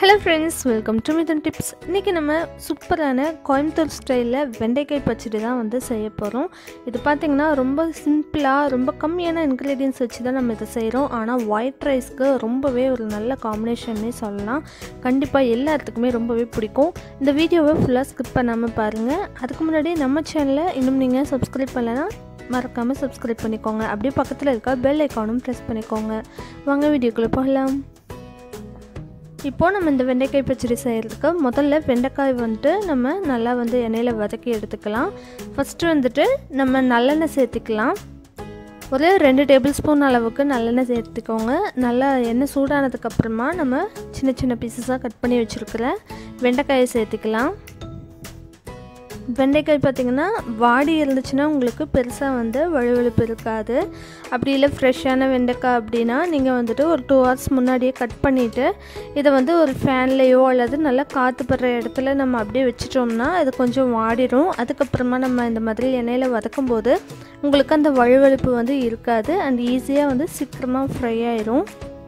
hello friends welcome to மிதன் tips இன்றைக்கி நம்ம சூப்பரான கோயம்புத்தூர் ஸ்டைலில் வெண்டைக்காய் பச்சடி தான் வந்து செய்ய போகிறோம் இது பார்த்திங்கன்னா ரொம்ப சிம்பிளாக ரொம்ப கம்மியான இன்க்ரீடியன்ஸ் வச்சு தான் நம்ம இதை செய்கிறோம் ஆனால் ஒயிட் ரைஸ்க்கு ரொம்பவே ஒரு நல்ல காம்பினேஷன்னே சொல்லலாம் கண்டிப்பாக எல்லாத்துக்குமே ரொம்பவே பிடிக்கும் இந்த வீடியோவை ஃபுல்லாக ஸ்கிப் பண்ணாமல் பாருங்கள் அதுக்கு முன்னாடி நம்ம சேனலை இன்னும் நீங்கள் சப்ஸ்கிரைப் பண்ணலைன்னா மறக்காமல் சப்ஸ்கிரைப் பண்ணிக்கோங்க அப்படியே பக்கத்தில் இருக்க பெல் ஐக்கானும் ப்ரெஸ் பண்ணிக்கோங்க வாங்க வீடியோக்குள்ளே போகலாம் இப்போது நம்ம இந்த வெண்டைக்காய் பச்சடி செய்கிறதுக்கு முதல்ல வெண்டைக்காய் வந்துட்டு நம்ம நல்லா வந்து எண்ணெயில் வதக்கி எடுத்துக்கலாம் ஃபஸ்ட்டு வந்துட்டு நம்ம நல்லெண்ணெய் சேர்த்துக்கலாம் ஒரு ரெண்டு டேபிள் ஸ்பூன் அளவுக்கு நல்லெண்ணெய் சேர்த்துக்கோங்க நல்லா எண்ணெய் சூடானதுக்கப்புறமா நம்ம சின்ன சின்ன பீசஸாக கட் பண்ணி வச்சுருக்கிற வெண்டைக்காயை சேர்த்துக்கலாம் வெண்டைக்காய் பார்த்திங்கன்னா வாடி இருந்துச்சுன்னா உங்களுக்கு பெருசாக வந்து வழுவழுப்பு இருக்காது அப்படி இல்லை ஃப்ரெஷ்ஷான வெண்டைக்காய் அப்படின்னா நீங்கள் வந்துட்டு ஒரு டூ ஹவர்ஸ் முன்னாடியே கட் பண்ணிவிட்டு இதை வந்து ஒரு ஃபேன்லேயோ அல்லது நல்லா காற்று படுற இடத்துல நம்ம அப்படியே வச்சிட்டோம்னா அது கொஞ்சம் வாடிடும் அதுக்கப்புறமா நம்ம இந்த மாதிரி எண்ணெயில் வதக்கும் போது உங்களுக்கு அந்த வழுவழுப்பு வந்து இருக்காது அண்ட் ஈஸியாக வந்து சீக்கிரமாக ஃப்ரை ஆயிரும்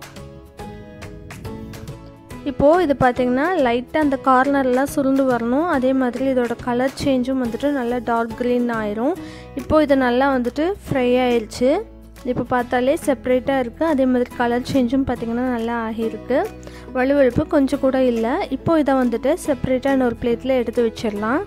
இப்போது இது பார்த்திங்கன்னா லைட்டாக அந்த கார்னர்லாம் சுருண்டு வரணும் அதே மாதிரி இதோட கலர் சேஞ்சும் வந்துட்டு நல்லா டார்க் க்ரீன் ஆயிரும் இப்போது இது நல்லா வந்துட்டு ஃப்ரை ஆயிடுச்சு இப்போ பார்த்தாலே செப்ரேட்டாக இருக்குது அதே மாதிரி கலர் சேஞ்சும் பார்த்திங்கன்னா நல்லா ஆகியிருக்கு வலுவழுப்பு கொஞ்சம் கூட இல்லை இப்போது இதை வந்துட்டு செப்ரேட்டாக இன்னொரு பிளேட்டில் எடுத்து வச்சிடலாம்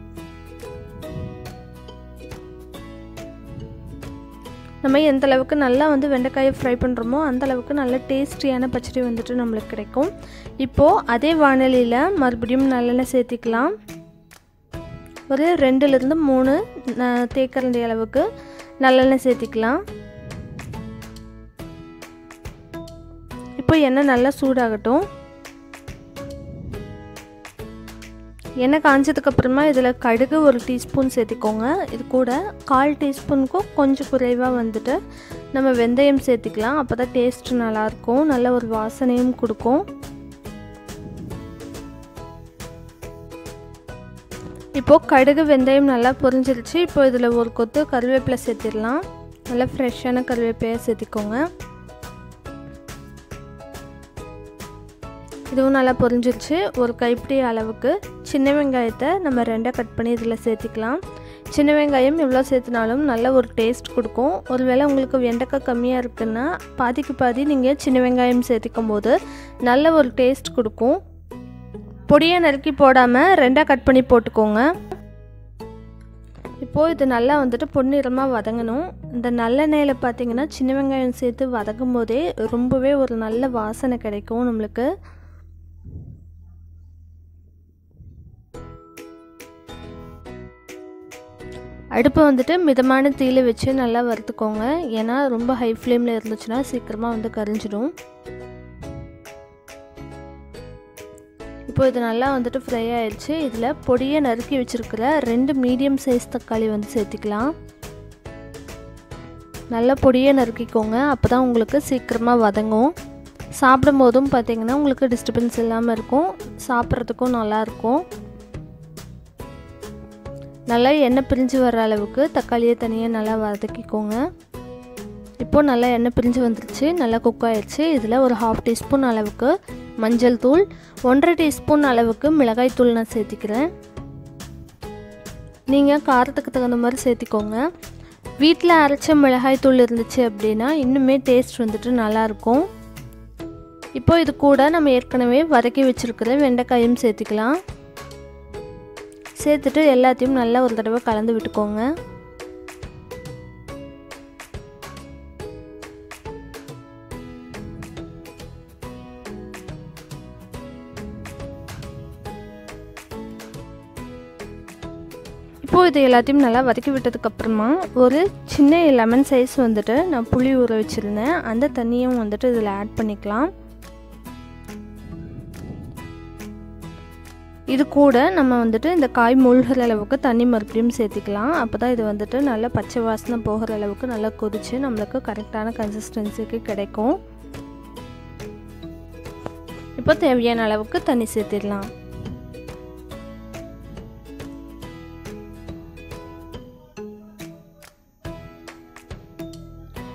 நம்ம எந்த அளவுக்கு நல்லா வந்து வெண்டைக்காயை ஃப்ரை பண்ணுறோமோ அந்த அளவுக்கு நல்ல டேஸ்டியான பச்சடி வந்துட்டு நம்மளுக்கு கிடைக்கும் இப்போது அதே வானலியில் மறுபடியும் நல்லெண்ணெய் சேர்த்திக்கலாம் ஒரு ரெண்டுலேருந்து மூணு தேக்கரண்டி அளவுக்கு நல்லெண்ணெய் சேர்த்திக்கலாம் இப்போ எண்ணெய் நல்லா சூடாகட்டும் எண்ணெய் காஞ்சதுக்கப்புறமா இதில் கடுகு ஒரு டீஸ்பூன் சேர்த்திக்கோங்க இது கூட கால் டீஸ்பூனுக்கும் கொஞ்சம் குறைவாக வந்துட்டு நம்ம வெந்தயம் சேர்த்திக்கலாம் அப்போ தான் டேஸ்ட்டு நல்லாயிருக்கும் நல்ல ஒரு வாசனையும் கொடுக்கும் இப்போது கடுகு வெந்தயம் நல்லா பொரிஞ்சிருச்சு இப்போ இதில் ஒரு கொத்து கருவேப்பிலை சேர்த்திடலாம் நல்லா ஃப்ரெஷ்ஷான கருவேப்பிலையை சேர்த்திக்கோங்க இதுவும் நல்லா பொரிஞ்சிருச்சு ஒரு கைப்பிடி அளவுக்கு சின்ன வெங்காயத்தை நம்ம ரெண்டாக கட் பண்ணி இதில் சேர்த்திக்கலாம் சின்ன வெங்காயம் எவ்வளோ சேர்த்துனாலும் நல்ல ஒரு டேஸ்ட் கொடுக்கும் ஒருவேளை உங்களுக்கு வெண்டைக்காய் கம்மியாக இருக்குன்னா பாதிக்கு பாதி நீங்கள் சின்ன வெங்காயம் சேர்த்திக்கும் போது நல்ல ஒரு டேஸ்ட் கொடுக்கும் பொடியை நறுக்கி போடாமல் ரெண்டாக கட் பண்ணி போட்டுக்கோங்க இப்போது இது நல்லா வந்துட்டு பொன்னிறமாக வதங்கணும் இந்த நல்லெண்ணெயில் பார்த்தீங்கன்னா சின்ன வெங்காயம் சேர்த்து வதக்கும் போதே ரொம்பவே ஒரு நல்ல வாசனை கிடைக்கும் நம்மளுக்கு அடுப்பை வந்துட்டு மிதமான தீயில வச்சு நல்லா வறுத்துக்கோங்க ஏன்னா ரொம்ப ஹை ஃப்ளேமில் இருந்துச்சுன்னா சீக்கிரமாக வந்து கரிஞ்சிடும் இப்போ இது நல்லா வந்துட்டு ஃப்ரை ஆயிடுச்சு இதில் பொடியை நறுக்கி வச்சுருக்கிற ரெண்டு மீடியம் சைஸ் தக்காளி வந்து சேர்த்திக்கலாம் நல்லா பொடியை நறுக்கிக்கோங்க அப்போ தான் உங்களுக்கு சீக்கிரமாக வதங்கும் சாப்பிடும் போதும் பார்த்திங்கன்னா உங்களுக்கு டிஸ்டர்பன்ஸ் இல்லாமல் இருக்கும் சாப்பிட்றதுக்கும் நல்லாயிருக்கும் நல்லா எண்ணெய் பிரிஞ்சு வர அளவுக்கு தக்காளியை தனியாக நல்லா வதக்கிக்கோங்க இப்போது நல்லா எண்ணெய் பிரிஞ்சு வந்துருச்சு நல்லா குக் ஆயிடுச்சு இதில் ஒரு ஹாஃப் டீஸ்பூன் அளவுக்கு மஞ்சள் தூள் ஒன்றரை டீஸ்பூன் அளவுக்கு மிளகாய் தூள் நான் சேர்த்திக்கிறேன் நீங்கள் காரத்துக்கு தகுந்த மாதிரி சேர்த்திக்கோங்க வீட்டில் அரைச்ச மிளகாய் தூள் இருந்துச்சு அப்படின்னா இன்னுமே டேஸ்ட் வந்துட்டு நல்லாயிருக்கும் இப்போ இது கூட நம்ம ஏற்கனவே வதக்கி வச்சுருக்கிற வெண்டைக்காயும் சேர்த்திக்கலாம் சேர்த்துட்டு எல்லாத்தையும் நல்லா ஒரு தடவை கலந்து விட்டுக்கோங்க இப்போது இது எல்லாத்தையும் நல்லா வதக்கி விட்டதுக்கப்புறமா ஒரு சின்ன லெமன் சைஸ் வந்துட்டு நான் புளி ஊற வச்சுருந்தேன் அந்த தண்ணியும் வந்துட்டு இதில் ஆட் பண்ணிக்கலாம் இது கூட நம்ம வந்துட்டு இந்த காய் மூழ்கிற அளவுக்கு தண்ணி மறுபடியும் சேர்த்திக்கலாம் அப்போ தான் இது வந்துட்டு நல்லா பச்சை வாசனை போகிற அளவுக்கு நல்லா கொதித்து நம்மளுக்கு கரெக்டான கன்சிஸ்டன்சிக்கு கிடைக்கும் இப்போ தேவையான அளவுக்கு தண்ணி சேர்த்திடலாம்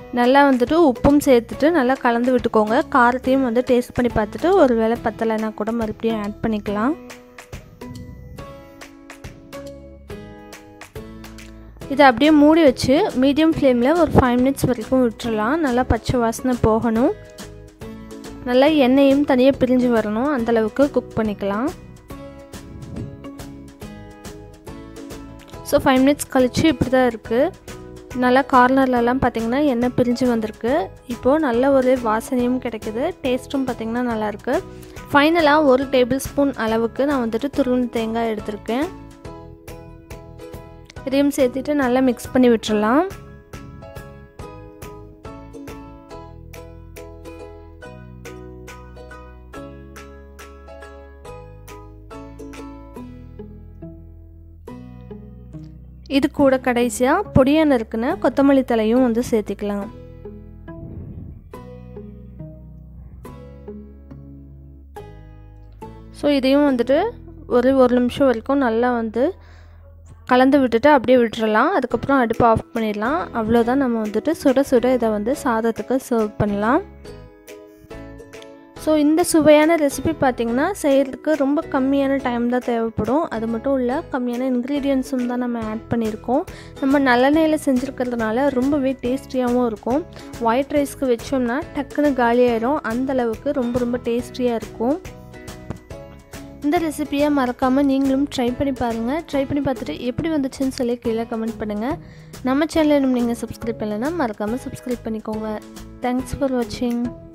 நல்லா வந்துட்டு உப்பும் சேர்த்துட்டு நல்லா கலந்து விட்டுக்கோங்க காரத்தையும் வந்து டேஸ்ட் பண்ணி பார்த்துட்டு ஒரு வேளை பத்தலைன்னா கூட மறுபடியும் ஆட் பண்ணிக்கலாம் இதை அப்படியே மூடி வச்சு மீடியம் ஃப்ளேமில் ஒரு ஃபைவ் மினிட்ஸ் வரைக்கும் விட்டுறலாம் நல்லா பச்சை வாசனை போகணும் நல்லா எண்ணெயும் தனியாக பிரிஞ்சு வரணும் அந்தளவுக்கு குக் பண்ணிக்கலாம் ஸோ ஃபைவ் மினிட்ஸ் கழித்து இப்படி தான் இருக்குது நல்லா கார்னர்லலாம் பார்த்திங்கன்னா எண்ணெய் பிரிஞ்சு வந்திருக்கு இப்போது நல்ல ஒரு வாசனையும் கிடைக்குது டேஸ்ட்டும் பார்த்திங்கன்னா நல்லாயிருக்கு ஃபைனலாக ஒரு டேபிள் ஸ்பூன் அளவுக்கு நான் வந்துட்டு துருவன் தேங்காய் எடுத்திருக்கேன் இதையும் சேர்த்துட்டு நல்லா மிக்ஸ் பண்ணி விட்டுறலாம் இது கூட கடைசியாக பொடியாக நறுக்குன கொத்தமல்லி தலையும் வந்து சேர்த்திக்கலாம் ஸோ இதையும் வந்துட்டு ஒரு ஒரு நிமிஷம் வரைக்கும் நல்லா வந்து கலந்து விட்டுட்டு அப்படியே விட்டுறலாம் அதுக்கப்புறம் அடுப்பு ஆஃப் பண்ணிடலாம் அவ்வளோதான் நம்ம வந்துட்டு சுட சுட இதை வந்து சாதத்துக்கு சர்வ் பண்ணலாம் ஸோ இந்த சுவையான ரெசிபி பார்த்திங்கன்னா செய்கிறதுக்கு ரொம்ப கம்மியான டைம் தான் தேவைப்படும் அது மட்டும் இல்லை கம்மியான இன்க்ரீடியன்ஸும் தான் நம்ம ஆட் பண்ணியிருக்கோம் நம்ம நல்லெண்ணெயில் செஞ்சுருக்கிறதுனால ரொம்பவே டேஸ்டியாகவும் இருக்கும் ஒயிட் ரைஸ்க்கு வச்சோம்னா டக்குன்னு காலியாயிடும் அந்தளவுக்கு ரொம்ப ரொம்ப டேஸ்டியாக இருக்கும் இந்த ரெசிப்பியை மறக்காமல் நீங்களும் ட்ரை பண்ணி பாருங்கள் ட்ரை பண்ணி பார்த்துட்டு எப்படி வந்துச்சுன்னு சொல்லி கீழே கமெண்ட் பண்ணுங்கள் நம்ம சேனலில் நீங்கள் சப்ஸ்கிரைப் பண்ணலைன்னா மறக்காமல் சப்ஸ்கிரைப் பண்ணிக்கோங்க தேங்க்ஸ் ஃபார் வாட்சிங்